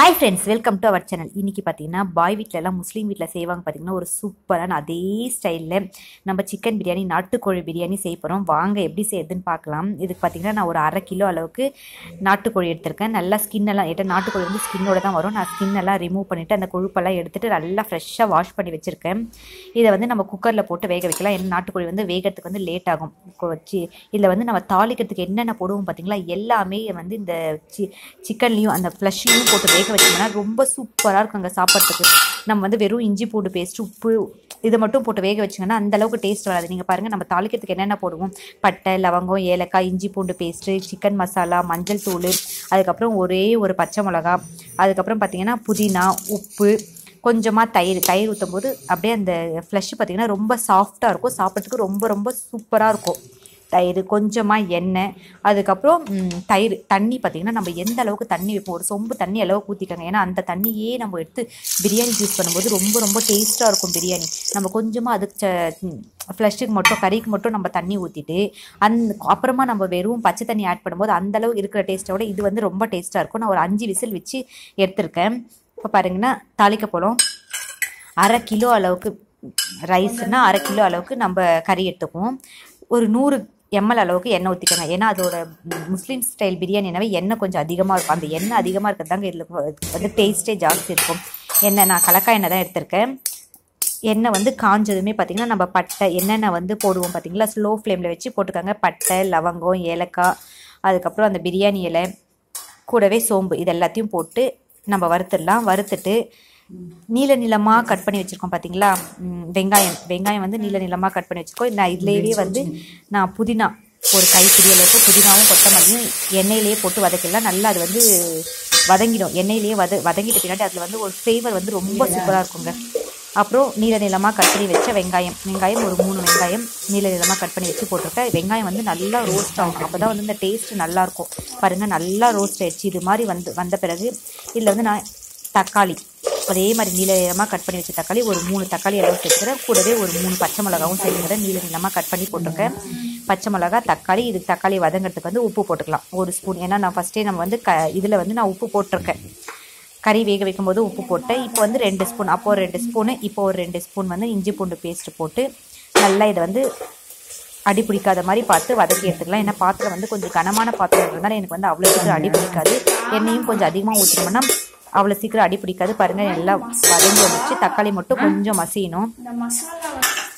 hi friends welcome to our channel இன்னைக்கு பார்த்தீங்கன்னா பாய் வீட்டிலலாம் முஸ்லீம் வீட்டில் செய்வாங்க பார்த்தீங்கன்னா ஒரு சூப்பரான அதே ஸ்டைலில் நம்ம சிக்கன் பிரியாணி நாட்டுக்கோழி பிரியாணி செய்ய போகிறோம் வாங்க எப்படி செய்யுதுன்னு பார்க்கலாம் இதுக்கு பார்த்தீங்கன்னா நான் ஒரு அரை கிலோ அளவுக்கு நாட்டுக்கோழி எடுத்திருக்கேன் நல்லா ஸ்கின் எல்லாம் ஏட்ட நாட்டுக்கோழி வந்து ஸ்கின்னோட தான் வரும் நான் ஸ்கின் எல்லாம் ரிமூவ் பண்ணிவிட்டு அந்த கொழுப்பெல்லாம் எடுத்துட்டு நல்லா ஃப்ரெஷ்ஷாக வாஷ் பண்ணி வச்சுருக்கேன் இதை வந்து நம்ம குக்கரில் போட்டு வேக வைக்கலாம் ஏன்னா நாட்டுக்கோழி வந்து வேகிறதுக்கு வந்து லேட் ஆகும் வச்சு இதில் வந்து நம்ம தாளிக்கிறதுக்கு என்னென்ன போடுவோம் பார்த்தீங்களா எல்லாமே வந்து இந்த சி சிக்கன்லேயும் அந்த ஃப்ளஷ்லையும் போட்டு வேக வச்சோம்னா ரொம்ப சூப்பராக இருக்குங்க சாப்பிட்றதுக்கு நம்ம வந்து வெறும் இஞ்சி பூண்டு பேஸ்ட் உப்பு இதை மட்டும் போட்டு வேக வச்சிங்கன்னா அந்த அளவுக்கு டேஸ்ட் வராது நீங்கள் பாருங்கள் நம்ம தாளிக்கிறதுக்கு என்னென்ன போடுவோம் பட்டை லவங்கம் ஏலக்காய் இஞ்சி பூண்டு பேஸ்ட்டு சிக்கன் மசாலா மஞ்சள் தூள் அதுக்கப்புறம் ஒரே ஒரு பச்சை மிளகா அதுக்கப்புறம் பார்த்தீங்கன்னா புதினா உப்பு கொஞ்சமாக தயிர் தயிர் ஊற்றும் போது அப்படியே அந்த ஃப்ளஷ் பார்த்திங்கன்னா ரொம்ப சாஃப்டாக இருக்கும் சாப்பிட்றதுக்கு ரொம்ப ரொம்ப சூப்பராக இருக்கும் தயிர் கொஞ்சமாக எண்ணெய் அதுக்கப்புறம் ம், தயிர் தண்ணி பார்த்திங்கன்னா நம்ம எந்த அளவுக்கு தண்ணி வைப்போம் ஒரு சொம்பு தண்ணி அளவுக்கு ஊற்றிக்கோங்க ஏன்னா அந்த தண்ணியே நம்ம எடுத்து பிரியாணி யூஸ் பண்ணும்போது ரொம்ப ரொம்ப டேஸ்ட்டாக இருக்கும் பிரியாணி நம்ம கொஞ்சமாக அதுக்கு ஃப்ளஷ்ஷுக்கு மட்டும் கறிக்கு மட்டும் நம்ம தண்ணி ஊற்றிட்டு அந் அப்புறமா நம்ம வெறும் பச்சை தண்ணி ஆட் பண்ணும்போது அந்த அளவு இருக்கிற டேஸ்ட்டை விட இது வந்து ரொம்ப டேஸ்ட்டாக இருக்கும் நான் ஒரு அஞ்சு விசில் வச்சு எடுத்திருக்கேன் இப்போ பாருங்கன்னா தாளிக்க போகிறோம் அரை கிலோ அளவுக்கு ரைஸ்னால் அரை கிலோ அளவுக்கு நம்ம கறி எடுத்துக்குவோம் ஒரு நூறு எம்எல் அளவுக்கு எண்ணெய் ஊற்றிக்கோங்க ஏன்னா அதோட முஸ்லீம் ஸ்டைல் பிரியாணினாவே எண்ணெய் கொஞ்சம் அதிகமாக இருக்கும் அந்த எண்ணெய் அதிகமாக இருக்கிறது தாங்க இதில் வந்து டேஸ்ட்டே ஜாஸ்தி இருக்கும் எண்ணெய் நான் கலக்காய் எண்ணெய் தான் எடுத்திருக்கேன் எண்ணெய் வந்து காஞ்சதுமே பார்த்திங்கன்னா நம்ம பட்டை என்னென்ன வந்து போடுவோம் பார்த்தீங்களா ஸ்லோ ஃப்ளேமில் வச்சு போட்டுக்கோங்க பட்டை லவங்கம் ஏலக்காய் அதுக்கப்புறம் அந்த பிரியாணி இலை கூடவே சோம்பு இது எல்லாத்தையும் போட்டு நம்ம வறுத்துடலாம் வறுத்துட்டு நீல நிலமாக கட் பண்ணி வச்சுருக்கோம் பார்த்தீங்களா ம், வெங்காயம் வெங்காயம் வந்து நீல நிலமாக கட் பண்ணி வச்சுருக்கோம் நான் இதுலேயே வந்து நான் புதினா ஒரு கைப்பிடி அளவுக்கு புதினாவும் கொத்தமல்லியும் எண்ணெயிலேயே போட்டு வதக்கிடலாம் நல்லா அது வந்து வதங்கிடும் எண்ணெயிலேயே வத வதங்கிட்ட பின்னாடி அதில் வந்து ஒரு ஃப்ளேவர் வந்து ரொம்ப சூப்பராக இருக்குங்க அப்புறம் நீல நிலமாக கட் பண்ணி வச்ச வெங்காயம் வெங்காயம் ஒரு மூணு வெங்காயம் நீல நிலமாக கட் பண்ணி வச்சு போட்டிருக்கேன் வெங்காயம் வந்து நல்லா ரோஸ்ட் ஆகும் அப்போ தான் வந்து இந்த டேஸ்ட் நல்லாயிருக்கும் பாருங்கள் நல்லா ரோஸ்ட் ஆயிடுச்சு இது மாதிரி வந்து வந்த பிறகு இதில் வந்து நான் தக்காளி அதே மாதிரி நீல நிலமாக கட் பண்ணி வச்ச தக்காளி ஒரு மூணு தக்காளி அளவு சேர்த்துக்கிறேன் கூடவே ஒரு மூணு பச்சை மிளகாவும் சேர்த்துக்கிறேன் நீல நிலமாக கட் பண்ணி போட்டிருக்கேன் பச்சை மிளகா தக்காளி இதுக்கு தக்காளி வதங்கிறதுக்கு வந்து உப்பு போட்டுக்கலாம் ஒரு ஸ்பூன் ஏன்னா நான் ஃபஸ்ட்டே நம்ம வந்து க இதில் வந்து நான் உப்பு போட்டிருக்கேன் கறி வேக வைக்கும்போது உப்பு போட்டேன் இப்போ வந்து ரெண்டு ஸ்பூன் அப்போ ஒரு ரெண்டு ஸ்பூனு இப்போ ஒரு ரெண்டு ஸ்பூன் வந்து இஞ்சி பூண்டு பேஸ்ட்டு போட்டு நல்லா இதை வந்து அடி பிடிக்காத மாதிரி பார்த்து வதக்கி எடுத்துக்கலாம் ஏன்னா பாத்திரம் வந்து கொஞ்சம் கனமான பாத்திரம் இருந்தாலும் எனக்கு வந்து அவ்வளோ சீக்கிரம் அடி பிடிக்காது எண்ணெயும் கொஞ்சம் அதிகமாக ஊற்றினோம்னா அவ்வளோ சீக்கிரம் அடி பிடிக்காது பாருங்கள் நல்லா வதங்கி வந்துச்சு தக்காளி மட்டும் கொஞ்சம் மசியணும் இந்த மசாலா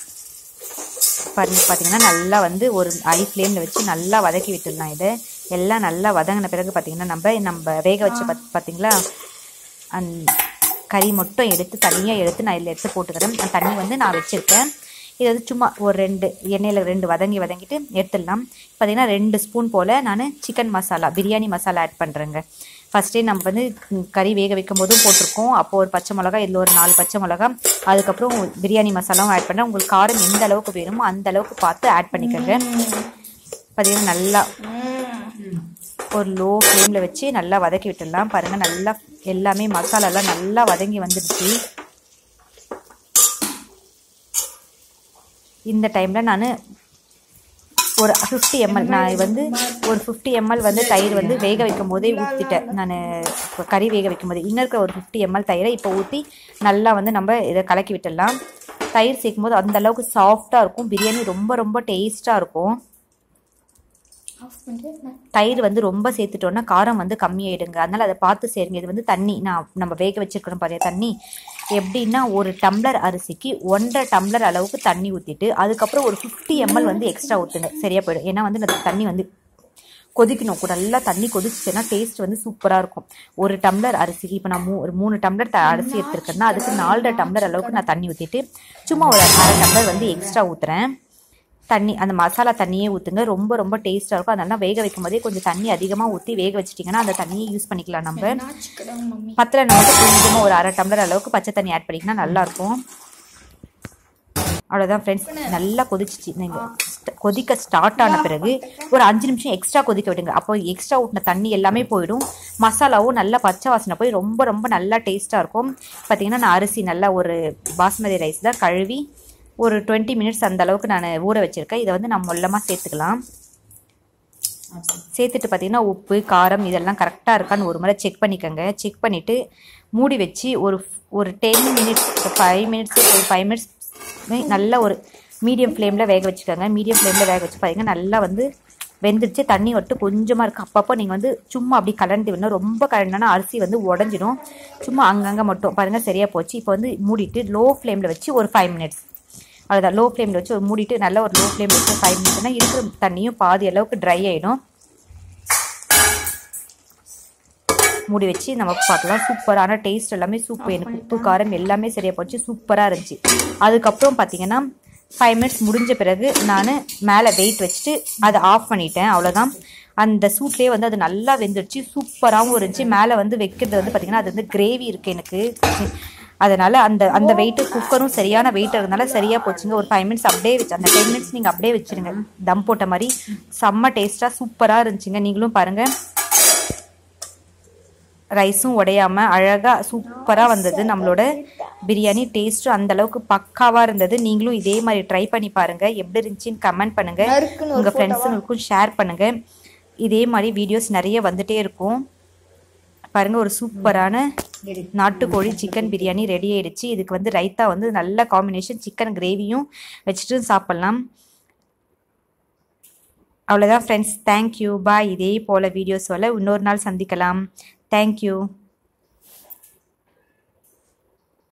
பாருங்க பார்த்தீங்கன்னா நல்லா வந்து ஒரு ஐ ஃப்ளேமில் வச்சு நல்லா வதக்கி விட்டுடலாம் இதை எல்லாம் நல்லா வதங்கின பிறகு பார்த்தீங்கன்னா நம்ம நம்ம வேக வச்சு பத் பார்த்தீங்களா அந் கறி மட்டும் எடுத்து தனியாக எடுத்து நான் இதில் எடுத்து போட்டுக்கிறேன் அந்த தண்ணி வந்து நான் வச்சுருக்கேன் இது வந்து சும்மா ஒரு ரெண்டு எண்ணெயில் ரெண்டு வதங்கி வதங்கிட்டு எடுத்துடலாம் பார்த்தீங்கன்னா ரெண்டு ஸ்பூன் போல் நான் chicken masala biryani masala add பண்ணுறேங்க ஃபஸ்ட்டே நம்ம வந்து ம், கறி வேக வைக்கும் போதும் போட்டிருக்கோம் அப்போ ஒரு பச்சை மிளகா இதில் ஒரு நாலு பச்சை மிளகா அதுக்கப்புறம் பிரியாணி மசாலாவும் ஆட் பண்ணேன் உங்களுக்கு காரம் எந்த அளவுக்கு வேணுமோ அந்த அளவுக்கு பார்த்து ஆட் பண்ணிக்கோங்க பார்த்தீங்கன்னா நல்லா ஒரு லோ ஃப்ளேமில் வச்சு நல்லா வதக்கி விட்டுடலாம் பாருங்கள் நல்லா எல்லாமே மசாலாலாம் நல்லா வதங்கி வந்துடுச்சு இந்த டைமில் நான் ஒரு ஃபிஃப்டி எம்எல் நான் வந்து ஒரு ஃபிஃப்டி எம்எல் வந்து தயிர் வந்து வேக வைக்கும் போதே ஊற்றிட்டேன் நான் இப்போ கறி வேக வைக்கும் போது இன்னும் இருக்கிற ஒரு ஃபிஃப்டி எம்எல் தயிரை இப்போ ஊற்றி நல்லா வந்து நம்ம இதை கலக்கி விட்டுடலாம் தயிர் சேர்க்கும் போது அந்த அளவுக்கு சாஃப்டாக இருக்கும் பிரியாணி ரொம்ப ரொம்ப டேஸ்ட்டாக இருக்கும் ஆஃப் பண்ணிட்டு தயிர் வந்து ரொம்ப சேர்த்துட்டோன்னா காரம் வந்து கம்மியாயிடுங்க அதனால் அதை பார்த்து சேருங்க இது வந்து தண்ணி நான் நம்ம வேக வச்சிருக்கணும் பாருங்க தண்ணி எப்படின்னா ஒரு டம்ளர் அரிசிக்கு ஒன்றரை டம்ளர் அளவுக்கு தண்ணி ஊற்றிட்டு அதுக்கப்புறம் ஒரு ஃபிஃப்டி எம்எல் வந்து எக்ஸ்ட்ரா ஊற்றுங்க சரியாக போயிடும் ஏன்னா வந்து இந்த தண்ணி வந்து கொதிக்கணும் கூட நல்லா தண்ணி கொதிச்சுன்னா டேஸ்ட் வந்து சூப்பராக இருக்கும் ஒரு டம்ளர் அரிசிக்கு இப்போ நான் மூ ஒரு மூணு டம்ளர் த அரிசி எடுத்துருக்கேன்னா அதுக்கு நாலரை டம்ளர் அளவுக்கு நான் தண்ணி ஊற்றிட்டு சும்மா ஒரு அரை டம்ளர் வந்து எக்ஸ்ட்ரா ஊற்றுறேன் தண்ணி அந்த மசாலா தண்ணியே ஊற்றுங்க ரொம்ப ரொம்ப டேஸ்ட்டாக இருக்கும் அதனால வேக வைக்கும் போதே கொஞ்சம் தண்ணி அதிகமாக ஊற்றி வேக வச்சிட்டிங்கன்னா அந்த தண்ணியை யூஸ் பண்ணிக்கலாம் நம்ம நாச்சுக்கடா மம்மி பத்தில் நமக்கு கொஞ்சமாக ஒரு அரை டம்ளர் அளவுக்கு பச்சை தண்ணி ஆட் பண்ணிங்கன்னா நல்லாயிருக்கும் அவ்வளோதான் ஃப்ரெண்ட்ஸ் நல்லா கொதிச்சிச்சு நீங்கள் கொதிக்க ஸ்டார்ட் ஆன பிறகு ஒரு அஞ்சு நிமிஷம் எக்ஸ்ட்ரா கொதிக்க விடுங்க அப்போ எக்ஸ்ட்ரா ஊட்டின தண்ணி எல்லாமே போயிடும் மசாலாவும் நல்லா பச்சை வாசனை போய் ரொம்ப ரொம்ப நல்லா டேஸ்ட்டாக இருக்கும் பார்த்தீங்கன்னா நான் அரிசி நல்லா ஒரு பாஸ்மதி ரைஸ் தான் கழுவி ஒரு டுவெண்ட்டி மினிட்ஸ் அந்த அளவுக்கு நான் ஊற வச்சுருக்கேன் இதை வந்து நான் மொல்லமாக சேர்த்துக்கலாம் சேர்த்துட்டு பார்த்தீங்கன்னா உப்பு காரம் இதெல்லாம் கரெக்டாக இருக்கான்னு ஒரு முறை செக் பண்ணிக்கோங்க செக் பண்ணிவிட்டு மூடி வச்சு ஒரு ஒரு டென் மினிட்ஸ் ஃபைவ் மினிட்ஸ் ஒரு ஃபைவ் மினிட்ஸ் நல்ல ஒரு மீடியம் ஃப்ளேமில் வேக வச்சுக்கோங்க மீடியம் ஃப்ளேமில் வேக வச்சு பார்த்தீங்கன்னா நல்லா வந்து வெந்துடுச்சு தண்ணி விட்டு கொஞ்சமாக இருக்குது அப்பப்போ நீங்கள் வந்து சும்மா அப்படி கலந்து விடணும் ரொம்ப கலந்தனா அரிசி வந்து உடஞ்சிடும் சும்மா அங்கங்கே மட்டும் பாருங்கள் சரியாக போச்சு இப்போ வந்து மூடிட்டு லோ ஃப்ளேமில் வச்சு ஒரு ஃபைவ் மினிட்ஸ் அவ்வளோதான் லோ ஃப்ளேமில் வச்சு ஒரு மூடிட்டு நல்ல ஒரு லோ ஃப்ளேமில் வச்சு ஃபைவ் மினிட்ஸ்னால் இருக்கிற தண்ணியும் பாதி அளவுக்கு ட்ரை ஆகிடும் மூடி வச்சு நம்ம பார்க்கலாம் சூப்பரான டேஸ்ட் எல்லாமே சூப்பர் எனக்கு உப்பு காரம் எல்லாமே சரியாக போச்சு சூப்பராக இருந்துச்சு அதுக்கப்புறம் பார்த்தீங்கன்னா ஃபைவ் மினிட்ஸ் முடிஞ்ச பிறகு நான் மேலே வெயிட் வச்சுட்டு அதை ஆஃப் பண்ணிட்டேன் அவ்வளோதான் அந்த சூட்லேயே வந்து அது நல்லா வெந்துடுச்சு சூப்பராகவும் இருந்துச்சு மேலே வந்து வைக்கிறது வந்து பார்த்திங்கன்னா அது வந்து கிரேவி இருக்குது எனக்கு அதனால் அந்த அந்த வெயிட்டு குக்கரும் சரியான வெயிட் இருந்தனால சரியாக போச்சுங்க ஒரு ஃபைவ் மினிட்ஸ் அப்படியே வச்சு அந்த டென் மினிட்ஸ் நீங்கள் அப்படியே வச்சுருங்க தம் போட்ட மாதிரி செம்ம டேஸ்ட்டாக சூப்பராக இருந்துச்சுங்க நீங்களும் பாருங்கள் ரைஸும் உடையாம அழகாக சூப்பராக வந்தது நம்மளோட பிரியாணி டேஸ்ட்டும் அந்த அளவுக்கு பக்காவாக இருந்தது நீங்களும் இதே மாதிரி ட்ரை பண்ணி பாருங்க எப்படி இருந்துச்சுன்னு கமெண்ட் பண்ணுங்க நறுக்குன்னு ஒரு உங்கள் ஃப்ரெண்ட்ஸுங்களுக்கும் ஷேர் பண்ணுங்க இதே மாதிரி வீடியோஸ் நிறைய வந்துட்டே இருக்கும் பாருங்க ஒரு சூப்பரான நாட்டுக்கோழி சிக்கன் பிரியாணி ரெடி ஆயிடுச்சு இதுக்கு வந்து ரைத்தா வந்து நல்ல காம்பினேஷன் சிக்கன் கிரேவியும் வச்சுட்டு சாப்பிட்லாம் அவ்வளோதான் ஃப்ரெண்ட்ஸ் தேங்க்யூ பாய் இதே போல் வீடியோஸ் இன்னொரு நாள் சந்திக்கலாம் தேங்க்யூ